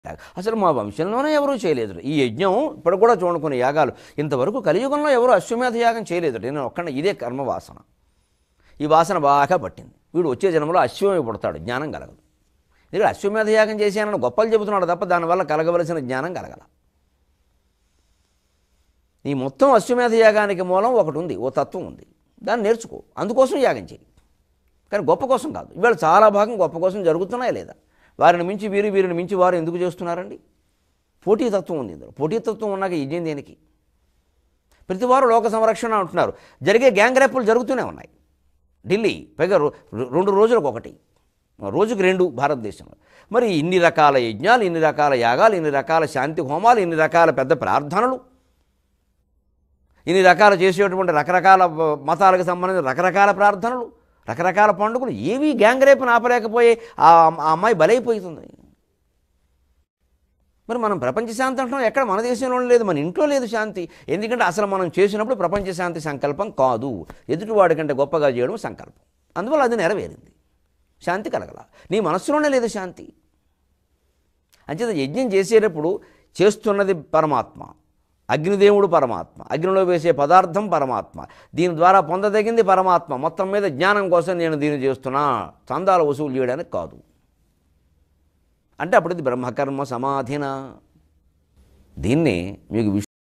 అసలు మా వంశంలోనే ఎవరూ చేయలేదు ఈ యజ్ఞం ఇప్పుడు కూడా చూడకునే యాగాలు ఇంతవరకు కలియుగంలో ఎవరు అశ్వమేధ యాగం చేయలేదు నేను ఒక్కడ ఇదే కర్మవాసన ఈ వాసన బాగా పట్టింది వీడు వచ్చే జన్మలో అశ్వమే పుడతాడు జ్ఞానం కలగదు ఇక్కడ అశ్వమేధ యాగం చేశానని గొప్పలు చెబుతున్నాడు తప్ప దానివల్ల కలగవలసిన జ్ఞానం కలగల ఈ మొత్తం అశ్వమేధ యాగానికి మూలం ఒకటి ఉంది ఓ తత్వం ఉంది దాన్ని నేర్చుకో అందుకోసం యాగం చేయి కానీ గొప్ప కోసం కాదు ఇవాళ చాలా భాగం గొప్ప కోసం జరుగుతున్నాయా లేదా వారిని మించి వీరు వీరిని మించి వారు ఎందుకు చేస్తున్నారండి పోటీతత్వం ఉంది ఇందులో పోటీతత్వం ఉన్నాక యజ్ఞం దేనికి ప్రతి వారు లోక సంరక్షణ అంటున్నారు జరిగే గ్యాంగ్ రేపులు జరుగుతూనే ఉన్నాయి ఢిల్లీ పైగా రో- రెండు రోజులకు ఒకటి రోజుకి రెండు భారతదేశంలో మరి ఇన్ని రకాల యజ్ఞాలు ఇన్ని రకాల యాగాలు ఇన్ని రకాల శాంతి హోమాలు ఇన్ని రకాల పెద్ద ప్రార్థనలు ఇన్ని రకాల చేసేటువంటి రకరకాల వ- మతాలకు సంబంధించిన రకరకాల ప్రార్థనలు రకరకాల పండుగలు ఏవి గ్యాంగ్ రేపును ఆపలేకపోయి ఆ ఆ అమ్మాయి బలైపోతుంది మరి మనం ప్రపంచ శాంతి అంటున్నాం ఎక్కడ మన దేశంలో లేదు మన ఇంట్లో లేదు శాంతి ఎందుకంటే అసలు మనం చేసినప్పుడు ప్రపంచ శాంతి సంకల్పం కాదు ఎదుటివాడి కంటే గొప్పగా చేయడం సంకల్పం అందువల్ల అది నెరవేరింది శాంతి కలగల నీ మనస్సులోనే లేదు శాంతి అంచేత యజ్ఞం చేసేటప్పుడు చేస్తున్నది పరమాత్మ అగ్నిదేవుడు పరమాత్మ అగ్నిలో వేసే పదార్థం పరమాత్మ దీని ద్వారా పొందదగింది పరమాత్మ మొత్తం మీద జ్ఞానం కోసం నేను దీన్ని చేస్తున్నా చందాలు వసూలు చేయడానికి కాదు అంటే అప్పుడు ఇది బ్రహ్మకర్మ సమాధిన దీన్ని మీకు